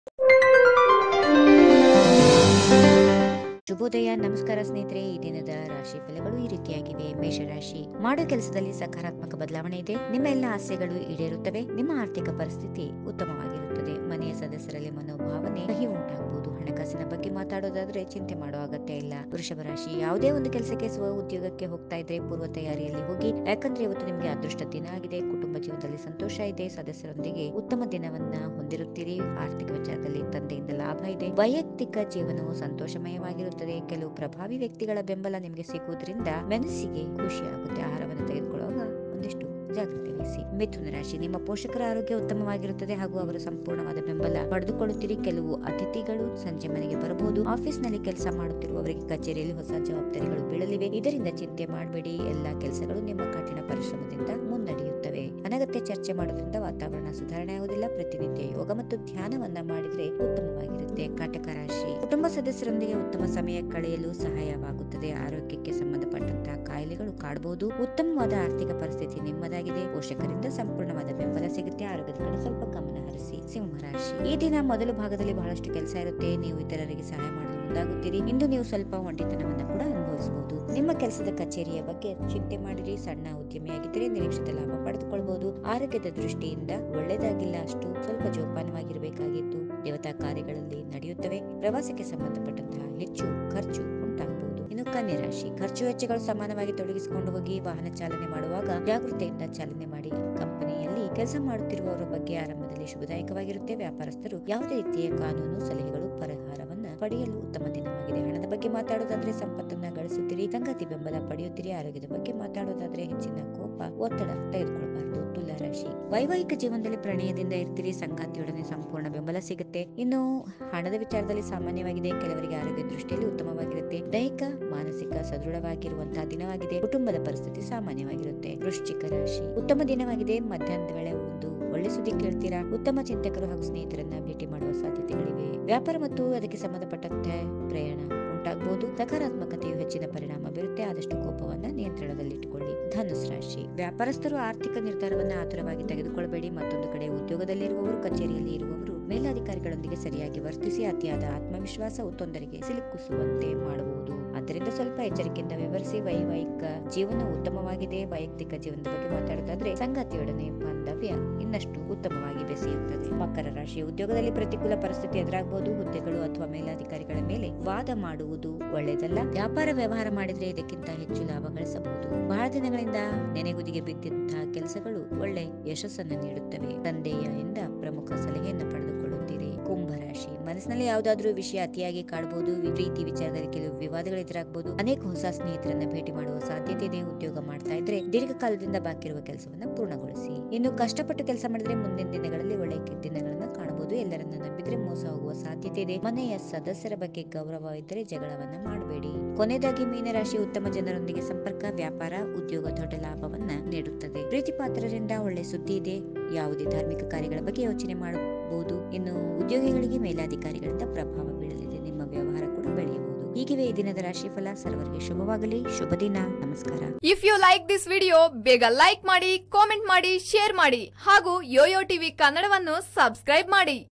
ಶುಭೋದಯ ನಮಸ್ಕಾರ ಸ್ನೇಹಿತರೆ ಈ ದಿನದ ರಾಶಿ ಫಲಗಳು ಈ ರೀತಿಯಾಗಿವೆ ಮೇಷರಾಶಿ ಮಾಡೋ ಕೆಲಸದಲ್ಲಿ ಸಕಾರಾತ್ಮಕ ಬದಲಾವಣೆ ಇದೆ ನಿಮ್ಮ ಎಲ್ಲ ಆಸೆಗಳು ಈಡೇರುತ್ತವೆ ನಿಮ್ಮ ಆರ್ಥಿಕ ಪರಿಸ್ಥಿತಿ ಉತ್ತಮವಾಗಿರುತ್ತದೆ ಮನೆಯ ಸದಸ್ಯರಲ್ಲಿ ಮನೋಭಾವನೆ ಕಹಿ ಉಂಟಾಗಬಹುದು ಹಣಕಾಸಿನ ಬಗ್ಗೆ ಮಾತಾಡೋದಾದ್ರೆ ಚಿಂತೆ ಮಾಡೋ ಅಗತ್ಯ ಇಲ್ಲ ವೃಷಭ ರಾಶಿ ಯಾವುದೇ ಒಂದು ಕೆಲಸಕ್ಕೆ ಸ್ವ ಉದ್ಯೋಗಕ್ಕೆ ಹೋಗ್ತಾ ಇದ್ರೆ ಪೂರ್ವ ತಯಾರಿಯಲ್ಲಿ ಹೋಗಿ ಯಾಕಂದ್ರೆ ಇವತ್ತು ನಿಮ್ಗೆ ಅದೃಷ್ಟ ದಿನ ಆಗಿದೆ ಕುಟುಂಬ ಜೀವನದಲ್ಲಿ ಸಂತೋಷ ಇದೆ ಸದಸ್ಯರೊಂದಿಗೆ ಉತ್ತಮ ದಿನವನ್ನ ಹೊಂದಿರುತ್ತೀರಿ ಆರ್ಥಿಕ ವಿಚಾರದಲ್ಲಿ ತಂದೆಯಿಂದ ಲಾಭ ಇದೆ ವೈಯಕ್ತಿಕ ಜೀವನವು ಸಂತೋಷಮಯವಾಗಿರುತ್ತದೆ ಕೆಲವು ಪ್ರಭಾವಿ ವ್ಯಕ್ತಿಗಳ ಬೆಂಬಲ ನಿಮಗೆ ಸಿಗುವುದರಿಂದ ಮನಸ್ಸಿಗೆ ಖುಷಿ ಆಗುತ್ತೆ ಆಹಾರವನ್ನು ತೆಗೆದುಕೊಳ್ಳುವಾಗ ಒಂದಿಷ್ಟು ಜಾಗೃತಿ ವಹಿಸಿ ಮಿಥುನ ರಾಶಿ ನಿಮ್ಮ ಪೋಷಕರ ಆರೋಗ್ಯ ಉತ್ತಮವಾಗಿರುತ್ತದೆ ಹಾಗೂ ಅವರ ಸಂಪೂರ್ಣವಾದ ಬೆಂಬಲ ಪಡೆದುಕೊಳ್ಳುತ್ತೀರಿ ಕೆಲವು ಅತಿಥಿಗಳು ಸಂಜೆ ಮನೆಗೆ ಬರಬಹುದು ಆಫೀಸ್ ನಲ್ಲಿ ಕೆಲಸ ಮಾಡುತ್ತಿರುವವರಿಗೆ ಕಚೇರಿಯಲ್ಲಿ ಹೊಸ ಜವಾಬ್ದಾರಿಗಳು ಬೀಳಲಿವೆ ಇದರಿಂದ ಚಿಂತೆ ಮಾಡಬೇಡಿ ಎಲ್ಲಾ ಕೆಲಸಗಳು ನಿಮ್ಮ ಕಠಿಣ ಪರಿಶ್ರಮದಿಂದ ಮುನ್ನಡೆಯುತ್ತವೆ ಅನಗತ್ಯ ಚರ್ಚೆ ಮಾಡೋದ್ರಿಂದ ವಾತಾವರಣ ಸುಧಾರಣೆ ಆಗುವುದಿಲ್ಲ ಪ್ರತಿನಿತ್ಯ ಯೋಗ ಮತ್ತು ಧ್ಯಾನವನ್ನ ಮಾಡಿದ್ರೆ ಉತ್ತಮವಾಗಿರುತ್ತೆ ಕಾಟಕ ರಾಶಿ ಕುಟುಂಬ ಸದಸ್ಯರೊಂದಿಗೆ ಉತ್ತಮ ಸಮಯ ಕಳೆಯಲು ಸಹಾಯವಾಗುತ್ತದೆ ಆರೋಗ್ಯಕ್ಕೆ ಸಂಬಂಧಪಟ್ಟಂತಹ ಕಾಯಿಲೆಗಳು ಕಾಡಬಹುದು ಉತ್ತಮವಾದ ಆರ್ಥಿಕ ಪರಿಸ್ಥಿತಿ ನಿಮ್ಮದಾಗಿದೆ ಪೋಷಕರಿಂದ ಸಂಪೂರ್ಣವಾದ ಬೆಂಬಲ ಸಿಗುತ್ತೆ ಆರೋಗ್ಯದ ಕಡೆ ಸ್ವಲ್ಪ ಗಮನ ಹರಿಸಿ ಸಿಂಹರಾಶಿ ಈ ದಿನ ಮೊದಲ ಭಾಗದಲ್ಲಿ ಬಹಳಷ್ಟು ಕೆಲಸ ಇರುತ್ತೆ ನೀವು ಇತರರಿಗೆ ಸಹಾಯ ಮಾಡಲು ಮುಂದಾಗುತ್ತೀರಿ ಇಂದು ನೀವು ಸ್ವಲ್ಪ ಒಂಟಿತನವನ್ನ ಕೂಡ ಅನುಭವಿಸಬಹುದು ನಿಮ್ಮ ಕೆಲಸದ ಕಚೇರಿಯ ಬಗ್ಗೆ ಚಿಂತೆ ಮಾಡಿರಿ ಸಣ್ಣ ಉದ್ಯಮಿಯಾಗಿದ್ದರೆ ನಿರೀಕ್ಷಿತ ಲಾಭ ಪಡೆದುಕೊಳ್ಳಬಹುದು ಆರೋಗ್ಯದ ದೃಷ್ಟಿಯಿಂದ ಒಳ್ಳೆಯದಾಗಿಲ್ಲ ಅಷ್ಟು ಸ್ವಲ್ಪ ಜೋಪಾನವಾಗಿರಬೇಕಾಗಿತ್ತು ದೇವತಾ ಕಾರ್ಯಗಳಲ್ಲಿ ನಡೆಯುತ್ತವೆ ಪ್ರವಾಸಕ್ಕೆ ಸಂಬಂಧಪಟ್ಟಂತಹ ಹೆಚ್ಚು ಖರ್ಚು ಉಂಟಾಗಬಹುದು ಇನ್ನು ಕನ್ಯಾ ರಾಶಿ ಖರ್ಚು ವೆಚ್ಚಗಳು ಸಮಾನವಾಗಿ ತೊಡಗಿಸಿಕೊಂಡು ಹೋಗಿ ವಾಹನ ಚಾಲನೆ ಮಾಡುವಾಗ ಜಾಗೃತೆಯಿಂದ ಚಾಲನೆ ಮಾಡಿ ಕಂಪನಿಯಲ್ಲಿ ಕೆಲಸ ಮಾಡುತ್ತಿರುವವರ ಬಗ್ಗೆ ಆರಂಭದಲ್ಲಿ ಶುಭದಾಯಕವಾಗಿರುತ್ತೆ ವ್ಯಾಪಾರಸ್ಥರು ಯಾವುದೇ ರೀತಿಯ ಕಾನೂನು ಸಲಹೆಗಳು ಪರಿಹಾರವನ್ನ ಪಡೆಯಲು ಉತ್ತಮ ದಿನವಾಗಿದೆ ಹಣದ ಬಗ್ಗೆ ಮಾತಾಡೋದಾದ್ರೆ ಸಂಪತ್ತನ್ನ ಗಳಿಸುತ್ತೀರಿ ಸಂಗಾತಿ ಬೆಂಬಲ ಪಡೆಯುತ್ತೀರಿ ಆರೋಗ್ಯದ ಬಗ್ಗೆ ಮಾತಾಡೋದಾದ್ರೆ ಹೆಚ್ಚಿನ ಕೋಪ ಒತ್ತಡ ತೆಗೆದುಕೊಳ್ಳಬಾರದು ತುಲಾ ರಾಶಿ ವೈವಾಹಿಕ ಜೀವನದಲ್ಲಿ ಪ್ರಣಯದಿಂದ ಇರ್ತೀರಿ ಸಂಗಾತಿಯೊಡನೆ ಸಂಪೂರ್ಣ ಬೆಂಬಲ ಸಿಗುತ್ತೆ ಇನ್ನು ಹಣದ ವಿಚಾರದಲ್ಲಿ ಸಾಮಾನ್ಯವಾಗಿದೆ ಕೆಲವರಿಗೆ ಆರೋಗ್ಯ ದೃಷ್ಟಿಯಲ್ಲಿ ಉತ್ತಮವಾಗಿರುತ್ತೆ ದೈಹಿಕ ಮಾನಸಿಕ ಸದೃಢವಾಗಿರುವಂತಹ ದಿನವಾಗಿದೆ ಕುಟುಂಬದ ಪರಿಸ್ಥಿತಿ ಸಾಮಾನ್ಯವಾಗಿರುತ್ತೆ ವೃಶ್ಚಿಕ ರಾಶಿ ಉತ್ತಮ ದಿನವಾಗಿದೆ ಮಧ್ಯಾಹ್ನದ ವೇಳೆ ಒಂದು ಒಳ್ಳೆ ಸುದ್ದಿ ಕೇಳ್ತೀರಾ ಉತ್ತಮ ಚಿಂತಕರು ಹಾಗೂ ಸ್ನೇಹಿತರನ್ನ ಭೇಟಿ ಮಾಡುವ ಸಾಧ್ಯತೆಗಳಿವೆ ವ್ಯಾಪಾರ ಮತ್ತು ಅದಕ್ಕೆ ಸಂಬಂಧಪಟ್ಟಂತೆ ಪ್ರಯಾಣ ಉಂಟಾಗಬಹುದು ಸಕಾರಾತ್ಮಕತೆಯು ಹೆಚ್ಚಿನ ಪರಿಣಾಮ ಬೀರುತ್ತೆ ಆದಷ್ಟು ಕೋಪವನ್ನ ನಿಯಂತ್ರಣದಲ್ಲಿಟ್ಟುಕೊಳ್ಳಿ ಧನುಸ್ ರಾಶಿ ವ್ಯಾಪಾರಸ್ಥರು ಆರ್ಥಿಕ ನಿರ್ಧಾರವನ್ನ ಆತುರವಾಗಿ ತೆಗೆದುಕೊಳ್ಳಬೇಡಿ ಮತ್ತೊಂದು ಕಡೆ ಉದ್ಯೋಗದಲ್ಲಿರುವವರು ಕಚೇರಿಯಲ್ಲಿ ಇರುವವರು ಮೇಲಾಧಿಕಾರಿಗಳೊಂದಿಗೆ ಸರಿಯಾಗಿ ವರ್ತಿಸಿ ಅತಿಯಾದ ಆತ್ಮವಿಶ್ವಾಸವು ತೊಂದರೆಗೆ ಸಿಲುಕಿಸುವಂತೆ ಮಾಡಬಹುದು ಆದ್ದರಿಂದ ಸ್ವಲ್ಪ ಎಚ್ಚರಿಕೆಯಿಂದ ವಿವರಿಸಿ ವೈವಾಹಿಕ ಜೀವನ ಉತ್ತಮವಾಗಿದೆ ವೈಯಕ್ತಿಕ ಜೀವನದ ಬಗ್ಗೆ ಮಾತಾಡೋದಾದ್ರೆ ಸಂಗಾತಿಯೊಡನೆ ಬಾಂಧವ್ಯ ಇನ್ನಷ್ಟು ಉತ್ತಮವಾಗಿ ಬೆಸೆಯುತ್ತದೆ ಮಕರ ರಾಶಿ ಉದ್ಯೋಗದಲ್ಲಿ ಪ್ರತಿಕೂಲ ಪರಿಸ್ಥಿತಿ ಎದುರಾಗಬಹುದು ಹುದ್ದೆಗಳು ಅಥವಾ ಮೇಲಾಧಿಕಾರಿಗಳ ಮೇಲೆ ವಾದ ಮಾಡುವುದು ಒಳ್ಳೆಯದಲ್ಲ ವ್ಯಾಪಾರ ವ್ಯವಹಾರ ಮಾಡಿದ್ರೆ ಇದಕ್ಕಿಂತ ಹೆಚ್ಚು ಲಾಭ ಗಳಿಸಬಹುದು ಬಹಳ ದಿನಗಳಿಂದ ನೆನೆಗುದಿಗೆ ಬಿದ್ದಂತಹ ಕೆಲಸಗಳು ಒಳ್ಳೆ ಯಶಸ್ಸನ್ನು ನೀಡುತ್ತವೆ ತಂದೆಯ ಇಂದ ಪ್ರಮುಖ ಸಲಹೆಯನ್ನು ಪಡೆದುಕೊಳ್ಳುತ್ತೀರಿ ಕುಂಭರಾಶಿ ಮನಸ್ಸಿನಲ್ಲಿ ಯಾವುದಾದ್ರೂ ವಿಷಯ ಅತಿಯಾಗಿ ಕಾಡಬಹುದು ಪ್ರೀತಿ ವಿಚಾರದಲ್ಲಿ ಕೆಲವು ವಿವಾದಗಳು ಎದುರಾಗಬಹುದು ಅನೇಕ ಹೊಸ ಸ್ನೇಹಿತರನ್ನ ಭೇಟಿ ಮಾಡುವ ಸಾಧ್ಯತೆ ಇದೆ ಉದ್ಯೋಗ ಮಾಡ್ತಾ ಇದ್ರೆ ದೀರ್ಘಕಾಲದಿಂದ ಬಾಕಿ ಇರುವ ಕೆಲಸವನ್ನ ಪೂರ್ಣಗೊಳಿಸಿ ಇನ್ನು ಕಷ್ಟಪಟ್ಟು ಕೆಲಸ ಮಾಡಿದ್ರೆ ಮುಂದಿನ ದಿನಗಳಲ್ಲಿ ಒಳ್ಳೆ ದಿನಗಳನ್ನ ಕಾಣಬಹುದು ಎಲ್ಲರನ್ನ ನಂಬಿದ್ರೆ ಮೋಸ ಹೋಗುವ ಸಾಧ್ಯತೆ ಇದೆ ಮನೆಯ ಸದಸ್ಯರ ಬಗ್ಗೆ ಗೌರವ ಇದ್ದರೆ ಜಗಳವನ್ನ ಮಾಡಬೇಡಿ ಕೊನೆಯದಾಗಿ ಮೀನರಾಶಿ ಉತ್ತಮ ಜನರೊಂದಿಗೆ ಸಂಪರ್ಕ ವ್ಯಾಪಾರ ಉದ್ಯೋಗ ದೊಡ್ಡ ಲಾಭವನ್ನ ನೀಡುತ್ತದೆ ಪ್ರೀತಿ ಪಾತ್ರರಿಂದ ಒಳ್ಳೆ ಸುದ್ದಿ ಇದೆ ಯಾವುದೇ ಧಾರ್ಮಿಕ ಕಾರ್ಯಗಳ ಬಗ್ಗೆ ಯೋಚನೆ ಮಾಡಬಹುದು ಇನ್ನು ಉದ್ಯೋಗಿಗಳಿಗೆ ಮೇಲಾಧಿಕಾರಿಗಳಿಂದ ಪ್ರಭಾವ ಬೀಳಲಿದೆ ನಿಮ್ಮ ವ್ಯವಹಾರ ಕೂಡ ಬೆಳೆಯಬಹುದು ಹೀಗಿವೆ ಈ ದಿನದ ರಾಶಿಫಲ ಸರ್ವರಿಗೆ ಶುಭವಾಗಲಿ ಶುಭ ದಿನ ನಮಸ್ಕಾರ if you like this video ಬೇಗ ಲೈಕ್ ಮಾಡಿ ಕಾಮೆಂಟ್ ಮಾಡಿ ಶೇರ್ ಮಾಡಿ ಹಾಗೂ ಯೋಯೋ ಟಿವಿ ಕನ್ನಡವನ್ನು ಸಬ್ಸ್ಕ್ರೈಬ್ ಮಾಡಿ